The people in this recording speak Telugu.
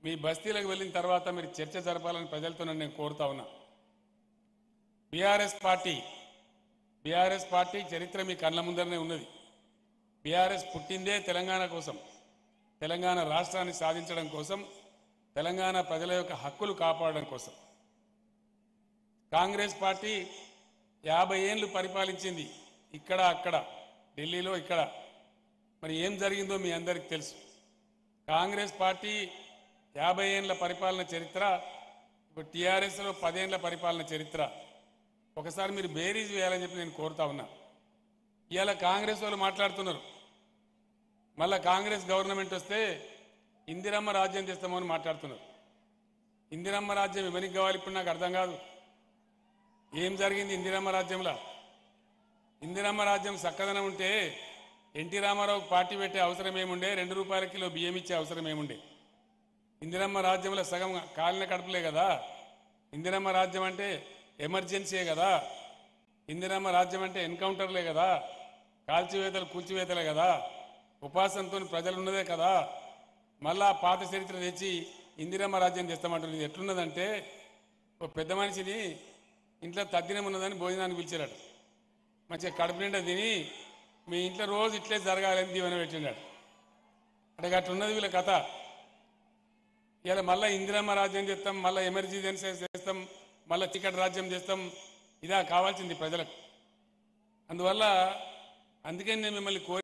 మీ బస్తీలకు వెళ్ళిన తర్వాత మీరు చర్చ జరపాలని ప్రజలతో నేను కోరుతా ఉన్నా బీఆర్ఎస్ పార్టీ బీఆర్ఎస్ పార్టీ చరిత్ర మీ కళ్ళ ముందరనే ఉన్నది బీఆర్ఎస్ పుట్టిందే తెలంగాణ కోసం తెలంగాణ రాష్ట్రాన్ని సాధించడం కోసం తెలంగాణ ప్రజల యొక్క హక్కులు కాపాడడం కోసం కాంగ్రెస్ పార్టీ యాభై ఏళ్ళు పరిపాలించింది ఇక్కడ అక్కడ ఢిల్లీలో ఇక్కడ మరి ఏం జరిగిందో మీ అందరికీ తెలుసు కాంగ్రెస్ పార్టీ యాభై ఏళ్ళ పరిపాలన చరిత్ర ఇప్పుడు టీఆర్ఎస్లో పదేళ్ల పరిపాలన చరిత్ర ఒకసారి మీరు బేరీజ్ వేయాలని చెప్పి నేను కోరుతా ఉన్నా ఇవాళ కాంగ్రెస్ వాళ్ళు మాట్లాడుతున్నారు మళ్ళా కాంగ్రెస్ గవర్నమెంట్ వస్తే ఇందిరమ్మ రాజ్యం చేస్తామని మాట్లాడుతున్నారు ఇందిరమ్మ రాజ్యం ఎవరికి కావాలి ఇప్పుడు నాకు అర్థం కాదు ఏం జరిగింది ఇందిరమ్మ రాజ్యంలో ఇందిరమ్మ రాజ్యం చక్కదనం ఉంటే ఎన్టీ రామారావుకు పార్టీ పెట్టే అవసరం ఏముండే రెండు రూపాయల కిలో బియ్యం ఇచ్చే అవసరం ఏముండే ఇందిరమ్మ రాజ్యంలో సగం కాలిన కడుపులే కదా ఇందిరమ్మ రాజ్యం అంటే ఎమర్జెన్సీయే కదా ఇందిరమ్మ రాజ్యం అంటే ఎన్కౌంటర్లే కదా కాల్చివేతలు కూల్చివేతలే కదా ఉపాసంతో ప్రజలు ఉన్నదే కదా మళ్ళా ఆ పాత చరిత్ర తెచ్చి ఇందిరమ్మ రాజ్యం చేస్తామంటుంది ఇది ఎట్లున్నదంటే ఒక పెద్ద మనిషిని ఇంట్లో తద్దినం ఉన్నదని భోజనానికి పిలిచారట మంచిగా కడుపు నిండా తిని మీ ఇంట్లో రోజు ఇట్లే జరగాలని దీవెన పెట్టిండాడు అంటే అట్లున్నది వీళ్ళ కథ ఇలా మళ్ళీ ఇందిరమ్మ రాజ్యం చేస్తాం మళ్ళీ ఎమర్జెన్సీ చేస్తాం మళ్ళీ టికెట్ రాజ్యం చేస్తాం ఇదా కావాల్సింది ప్రజలకు అందువల్ల అందుకని నేను మిమ్మల్ని కోరి